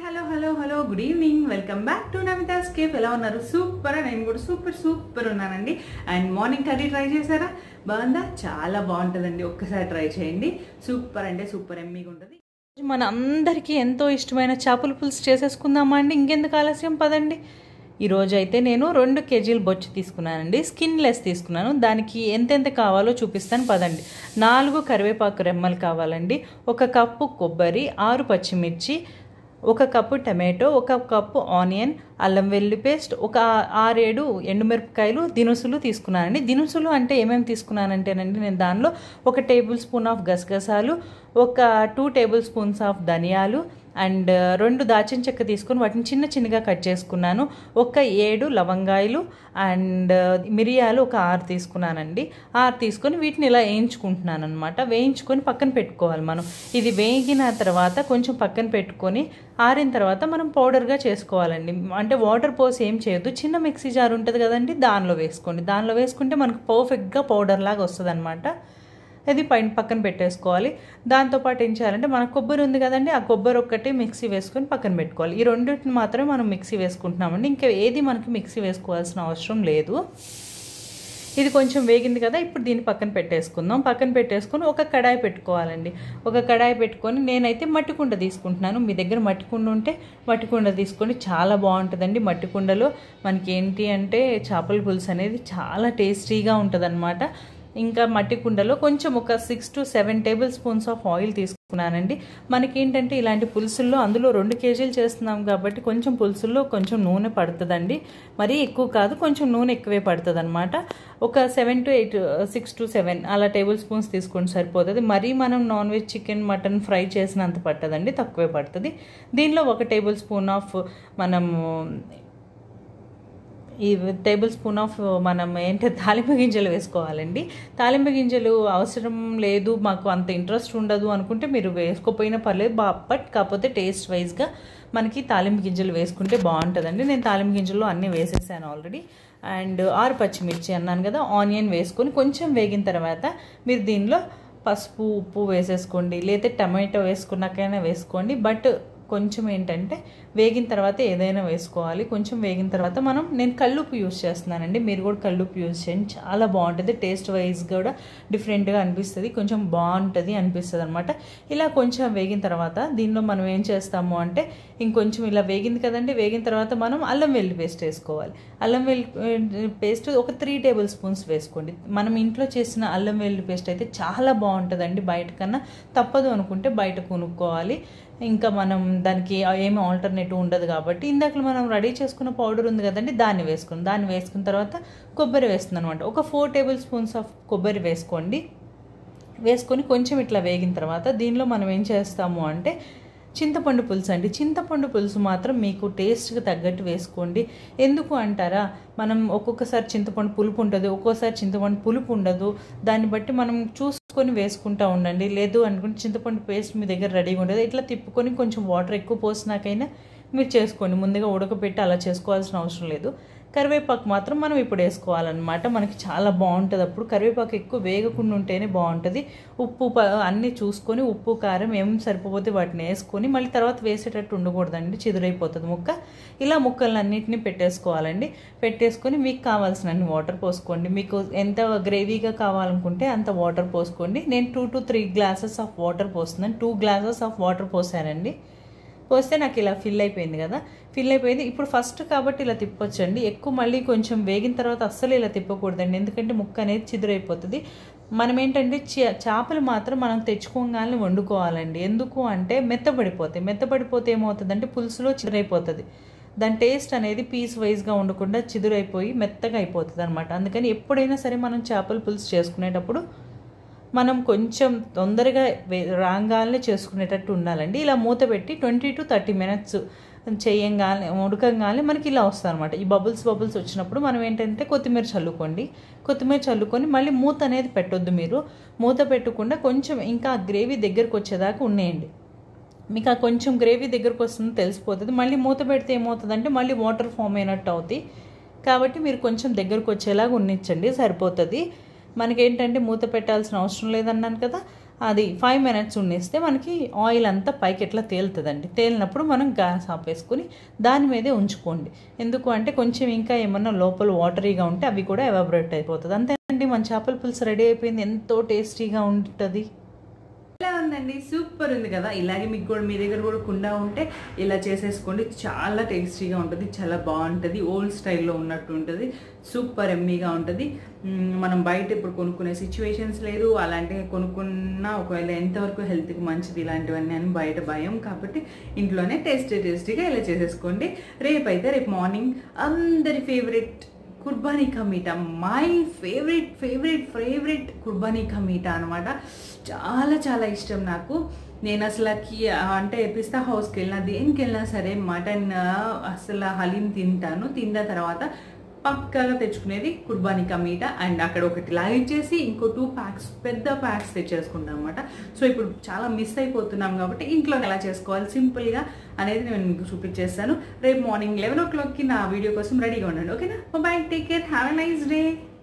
hello hello hello good evening welcome back to Namita's cafe ఎలా ఉన్నారు super నేను కూడా సూపర్ సూపర్ ఉన్నానండి అండ్ మార్నింగ్ కర్రీ ట్రై చేశారా బాగుందా చాలా బాగుంటుందండి ఒక్కసారి ట్రై చేయండి సూపర్ అంటే సూపర్ ఎమ్మీగా ఉంటుంది మన అందరికీ ఎంతో ఇష్టమైన చేపల పులుసు చేసేసుకుందామా అండి ఇంకెందుకు ఆలస్యం పదండి ఈరోజు అయితే నేను రెండు కేజీలు బొచ్చు తీసుకున్నానండి స్కిన్లెస్ తీసుకున్నాను దానికి ఎంతెంత కావాలో చూపిస్తాను పదండి నాలుగు కరివేపాకు రెమ్మలు కావాలండి ఒక కప్పు కొబ్బరి ఆరు పచ్చిమిర్చి ఒక కప్పు టమాటో ఒక కప్పు ఆనియన్ అల్లం వెల్లుల్లి పేస్ట్ ఒక ఆరేడు ఎండుమిరపకాయలు దినుసులు తీసుకున్నానండి దినుసులు అంటే ఏమేమి తీసుకున్నానంటేనండి నేను దానిలో ఒక టేబుల్ స్పూన్ ఆఫ్ గసగసాలు ఒక టూ టేబుల్ స్పూన్స్ ఆఫ్ ధనియాలు అండ్ రెండు దాచిన చెక్క తీసుకొని వాటిని చిన్న చిన్నగా కట్ చేసుకున్నాను ఒక ఏడు లవంగాయలు అండ్ మిరియాలు ఒక ఆరు తీసుకున్నానండి ఆరు తీసుకొని వీటిని ఇలా వేయించుకుంటున్నాను అనమాట వేయించుకొని పక్కన పెట్టుకోవాలి మనం ఇది వేగిన తర్వాత కొంచెం పక్కన పెట్టుకొని ఆరిన తర్వాత మనం పౌడర్గా చేసుకోవాలండి అంటే వాటర్ పోసి ఏం చేయొద్దు చిన్న మిక్సీ జార్ ఉంటుంది కదండి దానిలో వేసుకోండి దానిలో వేసుకుంటే మనకు పర్ఫెక్ట్గా పౌడర్ లాగా వస్తుంది అనమాట అది పైన పక్కన పెట్టేసుకోవాలి దాంతోపాటు ఏం చేయాలంటే మన కొబ్బరి ఉంది కదండి ఆ కొబ్బరి ఒక్కటి మిక్సీ వేసుకొని పక్కన పెట్టుకోవాలి ఈ రెండింటిని మాత్రమే మనం మిక్సీ వేసుకుంటున్నామండి ఇంకా ఏది మనకి మిక్సీ వేసుకోవాల్సిన అవసరం లేదు ఇది కొంచెం వేగింది కదా ఇప్పుడు దీన్ని పక్కన పెట్టేసుకుందాం పక్కన పెట్టేసుకొని ఒక కడాయి పెట్టుకోవాలండి ఒక కడాయి పెట్టుకొని నేనైతే మట్టి కుండ తీసుకుంటున్నాను మీ దగ్గర మట్టి కుండ ఉంటే మట్టి కుండ తీసుకొని చాలా బాగుంటుందండి మట్టి కుండలో మనకి ఏంటి అంటే చేపల పులుసు అనేది చాలా టేస్టీగా ఉంటుందన్నమాట ఇంకా మట్టి కుండలో కొంచెం ఒక six to seven tablespoons of oil తీసుకున్నానండి మనకేంటంటే ఇలాంటి పులుసుల్లో అందులో రెండు కేజీలు చేస్తున్నాం కాబట్టి కొంచెం పులుసుల్లో కొంచెం నూనె పడుతుందండి మరీ ఎక్కువ కాదు కొంచెం నూనె ఎక్కువే పడుతుంది అనమాట ఒక seven to eight six to seven అలా టేబుల్ స్పూన్స్ తీసుకుంటే సరిపోతుంది మరీ మనం non veg chicken mutton fry చేసినంత పట్టదండి తక్కువే పడుతుంది దీనిలో ఒక టేబుల్ స్పూన్ ఆఫ్ మనము ఈ టేబుల్ స్పూన్ ఆఫ్ మనం ఏంటి తాలింపు గింజలు వేసుకోవాలండి తాలింపు గింజలు అవసరం లేదు మాకు అంత ఇంట్రెస్ట్ ఉండదు అనుకుంటే మీరు వేసుకోపోయినా పర్లేదు బా బట్ కాకపోతే టేస్ట్ వైజ్గా మనకి తాలింపు గింజలు వేసుకుంటే బాగుంటుందండి నేను తాలింపు గింజలు అన్నీ వేసేసాను ఆల్రెడీ అండ్ ఆరు పచ్చిమిర్చి అన్నాను కదా ఆనియన్ వేసుకొని కొంచెం వేగిన తర్వాత మీరు దీనిలో పసుపు ఉప్పు వేసేసుకోండి లేదా టమాటో వేసుకున్నాకైనా వేసుకోండి బట్ కొంచెం ఏంటంటే వేగిన తర్వాత ఏదైనా వేసుకోవాలి కొంచెం వేగిన తర్వాత మనం నేను కల్లుపు యూస్ చేస్తున్నానండి మీరు కూడా కల్లుపు యూస్ చేయండి చాలా బాగుంటుంది టేస్ట్ వైజ్ కూడా డిఫరెంట్గా అనిపిస్తుంది కొంచెం బాగుంటుంది అనిపిస్తుంది అనమాట ఇలా కొంచెం వేగిన తర్వాత దీనిలో మనం ఏం చేస్తాము అంటే ఇంకొంచెం ఇలా వేగింది కదండి వేగిన తర్వాత మనం అల్లం వెల్లి పేస్ట్ వేసుకోవాలి అల్లం వెల్లి పేస్ట్ ఒక త్రీ టేబుల్ స్పూన్స్ వేసుకోండి మనం ఇంట్లో చేసిన అల్లం వెల్లి పేస్ట్ అయితే చాలా బాగుంటుందండి బయట కన్నా తప్పదు అనుకుంటే బయట కొనుక్కోవాలి ఇంకా మనం దానికి ఏమి ఆల్టర్నేటివ్ ఉండదు కాబట్టి ఇందాక మనం రెడీ చేసుకున్న పౌడర్ ఉంది కదండి దాన్ని వేసుకుని దాన్ని వేసుకున్న తర్వాత కొబ్బరి వేస్తుంది అనమాట ఒక ఫోర్ టేబుల్ స్పూన్స్ ఆఫ్ కొబ్బరి వేసుకోండి వేసుకొని కొంచెం ఇట్లా వేగిన తర్వాత దీనిలో మనం ఏం చేస్తాము అంటే చింతపండు పులుసు అండి చింతపండు పులుసు మాత్రం మీకు టేస్ట్కి తగ్గట్టు వేసుకోండి ఎందుకు అంటారా మనం ఒక్కొక్కసారి చింతపండు పులుపు ఉంటుంది ఒక్కోసారి చింతపండు పులుపు ఉండదు దాన్ని బట్టి మనం చూసుకొని వేసుకుంటూ ఉండండి లేదు అనుకుంటే చింతపండు పేస్ట్ మీ దగ్గర రెడీగా ఉండదు ఇట్లా తిప్పుకొని కొంచెం వాటర్ ఎక్కువ పోసినాకైనా మీరు చేసుకోండి ముందుగా ఉడకపెట్టి అలా చేసుకోవాల్సిన అవసరం లేదు కరివేపాకు మాత్రం మనం ఇప్పుడు వేసుకోవాలన్నమాట మనకి చాలా బాగుంటుంది అప్పుడు కరివేపాకు ఎక్కువ వేగకుండా ఉంటేనే బాగుంటుంది ఉప్పు అన్నీ చూసుకొని ఉప్పు కారం ఏం సరిపోతే వాటిని వేసుకొని మళ్ళీ తర్వాత వేసేటట్టు ఉండకూడదండి చిదురైపోతుంది ముక్క ఇలా ముక్కలన్నింటినీ పెట్టేసుకోవాలండి పెట్టేసుకొని మీకు కావాల్సిన అన్ని వాటర్ పోసుకోండి మీకు ఎంత గ్రేవీగా కావాలనుకుంటే అంత వాటర్ పోసుకోండి నేను two to three glasses of water పోస్తున్నాను టూ గ్లాసెస్ ఆఫ్ వాటర్ పోసానండి పోస్తే నాకు ఇలా ఫిల్ అయిపోయింది కదా ఫిల్ అయిపోయింది ఇప్పుడు ఫస్ట్ కాబట్టి ఇలా తిప్పొచ్చండి ఎక్కువ మళ్ళీ కొంచెం వేగిన తర్వాత అస్సలు ఇలా తిప్పకూడదండి ఎందుకంటే ముక్క అనేది చిదురైపోతుంది మనం ఏంటంటే చేపలు మాత్రం మనం తెచ్చుకోగానే వండుకోవాలండి ఎందుకు అంటే మెత్తబడిపోతాయి మెత్తబడిపోతే ఏమవుతుందంటే పులుసులో చిదురైపోతుంది దాని టేస్ట్ అనేది పీస్ వైజ్గా ఉండకుండా చిదురైపోయి మెత్తగా అయిపోతుంది అనమాట అందుకని ఎప్పుడైనా సరే మనం చేపల పులుసు చేసుకునేటప్పుడు మనం కొంచెం తొందరగా రాగానే చేసుకునేటట్టు ఉండాలండి ఇలా మూత పెట్టి ట్వంటీ టు థర్టీ మినిట్స్ చేయంగానే ఉడకంగానే మనకి ఇలా వస్తుంది అనమాట ఈ బబుల్స్ బబుల్స్ వచ్చినప్పుడు మనం ఏంటంటే కొత్తిమీర చల్లుకోండి కొత్తిమీర చల్లుకొని మళ్ళీ మూత అనేది పెట్టొద్దు మీరు మూత పెట్టకుండా కొంచెం ఇంకా గ్రేవీ దగ్గరకు వచ్చేదాకా ఉండేయండి మీకు ఆ కొంచెం గ్రేవీ దగ్గరకు వస్తుంది తెలిసిపోతుంది మళ్ళీ మూత పెడితే ఏమవుతుందంటే మళ్ళీ వాటర్ ఫామ్ అయినట్టు అవుతాయి కాబట్టి మీరు కొంచెం దగ్గరకు వచ్చేలాగా ఉన్నించండి సరిపోతుంది మనకేంటంటే మూత పెట్టాల్సిన అవసరం లేదన్నాను కదా అది ఫైవ్ మినిట్స్ ఉండేస్తే మనకి ఆయిల్ అంతా పైకి ఎట్లా తేలుతుందండి తేలినప్పుడు మనం గ్యాస్ ఆపేసుకుని దాని మీదే ఉంచుకోండి ఎందుకు అంటే కొంచెం ఇంకా ఏమన్నా లోపల వాటరీగా ఉంటే అవి కూడా ఎవాబరేట్ అయిపోతుంది అంతేనండి మన చేపల పులుసు రెడీ అయిపోయింది ఎంతో టేస్టీగా ఉంటుంది ఇలా ఉందండి సూపర్ ఉంది కదా ఇలాగే మీకు కూడా మీ దగ్గర కూడా కుండ ఉంటే ఇలా చేసేసుకోండి చాలా టేస్టీగా ఉంటుంది చాలా బాగుంటుంది ఓల్డ్ స్టైల్లో ఉన్నట్టు ఉంటుంది సూపర్ ఎమ్మీగా ఉంటుంది మ్మ్, మనం బయట ఇప్పుడు కొనుక్కునే సిచ్యువేషన్స్ లేదు అలాంటి కొనుక్కున్నా ఒకవేళ ఎంతవరకు హెల్త్కి మంచిది ఇలాంటివన్నీ అని బయట భయం కాబట్టి ఇంట్లోనే టేస్టీ టేస్టీగా ఇలా చేసేసుకోండి రేపైతే రేపు మార్నింగ్ అందరి ఫేవరెట్ కుర్బానీ కా మీఠా మై ఫేవరెట్ ఫేవరెట్ ఫేవరెట్ కుర్బానీ కా మీఠా అనమాట చాలా చాలా ఇష్టం నాకు నేను అసలుకి అంటే పిస్తా హౌస్కి వెళ్ళినా దేనికి వెళ్ళినా సరే మటన్ అసలు హలీం తింటాను తిన్న తర్వాత పక్కగా తెచ్చుకునేది కుర్బానీ కా మీఠా అండ్ అక్కడ ఒకటి లైవ్ చేసి ఇంకో టూ ప్యాక్స్ పెద్ద ప్యాక్స్ తెచ్చేసుకుంటాం అనమాట సో ఇప్పుడు చాలా మిస్ అయిపోతున్నాం కాబట్టి ఇంట్లో ఎలా చేసుకోవాలి సింపుల్గా అనేది నేను మీకు చూపించేస్తాను రేపు మార్నింగ్ లెవెన్ ఓ క్లాక్కి నా వీడియో కోసం రెడీగా ఉండండి ఓకేనా bye take care have a nice day